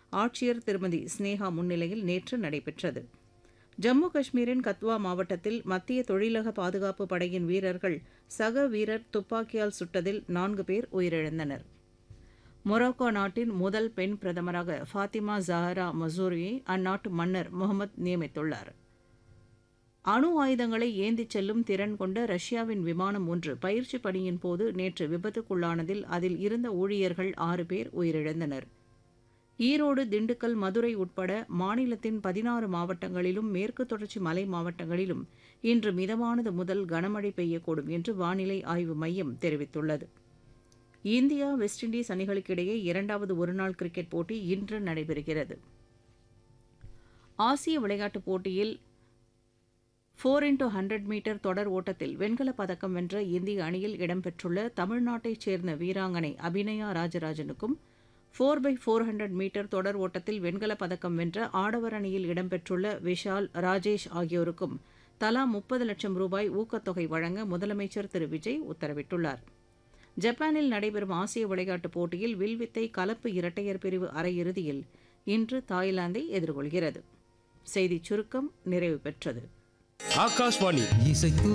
ஆட்சியர் திருமதி ஸ்னேகா முன்னிலையில் நேற்று நடைபெற்றது ஜம்மு காஷ்மீரின் கத்வா மாவட்டத்தில் மத்திய தொழிலக பாதுகாப்பு படையின் வீரர்கள் சக வீரர் துப்பாக்கியால் சுட்டதில் நான்கு பேர் உயிரிழந்தனர் மொராக்கோ நாட்டின் முதல் பெண் பிரதமராக ஃபாத்திமா ஜஹரா மசூரியை அந்நாட்டு மன்னர் முகமது நியமித்துள்ளார் அணு ஆயுதங்களை ஏந்திச் செல்லும் திறன் கொண்ட ரஷ்யாவின் விமானம் ஒன்று பயிற்சி பணியின் போது நேற்று விபத்துக்குள்ளானதில் அதில் இருந்த ஊழியர்கள் ஆறு பேர் உயிரிழந்தனர் ஈரோடு திண்டுக்கல் மதுரை உட்பட மாநிலத்தின் பதினாறு மாவட்டங்களிலும் மேற்கு தொடர்ச்சி மலை மாவட்டங்களிலும் இன்று மிதமானது முதல் கனமழை பெய்யக்கூடும் என்று வானிலை ஆய்வு மையம் தெரிவித்துள்ளது இந்தியா வெஸ்ட் இண்டீஸ் அணிகளுக்கிடையே இரண்டாவது ஒருநாள் கிரிக்கெட் போட்டி இன்று நடைபெறுகிறது ஆசிய விளையாட்டுப் போட்டியில் ஃபோர் இன்டூ ஹண்ட்ரட் மீட்டர் தொடர் ஓட்டத்தில் வெண்கலப் பதக்கம் வென்ற இந்திய அணியில் இடம்பெற்றுள்ள தமிழ்நாட்டைச் சேர்ந்த வீராங்கனை அபிநயா ராஜராஜனுக்கும் four by four hundred metre தொடர் ஓட்டத்தில் வெண்கலப் பதக்கம் வென்ற ஆடவர் அணியில் இடம்பெற்றுள்ள விஷால் ராஜேஷ் ஆகியோருக்கும் தலா முப்பது லட்சம் ரூபாய் ஊக்கத்தொகை வழங்க முதலமைச்சர் திரு விஜய் உத்தரவிட்டுள்ளார் ஜப்பானில் நடைபெறும் ஆசிய விளையாட்டுப் போட்டியில் வில்வித்தை கலப்பு இரட்டையர் பிரிவு அரையிறுதியில் இன்று தாய்லாந்தை எதிர்கொள்கிறது செய்திச் சுருக்கம் நிறைவு பெற்றது ஆகாஷ்வாணி இசைத்து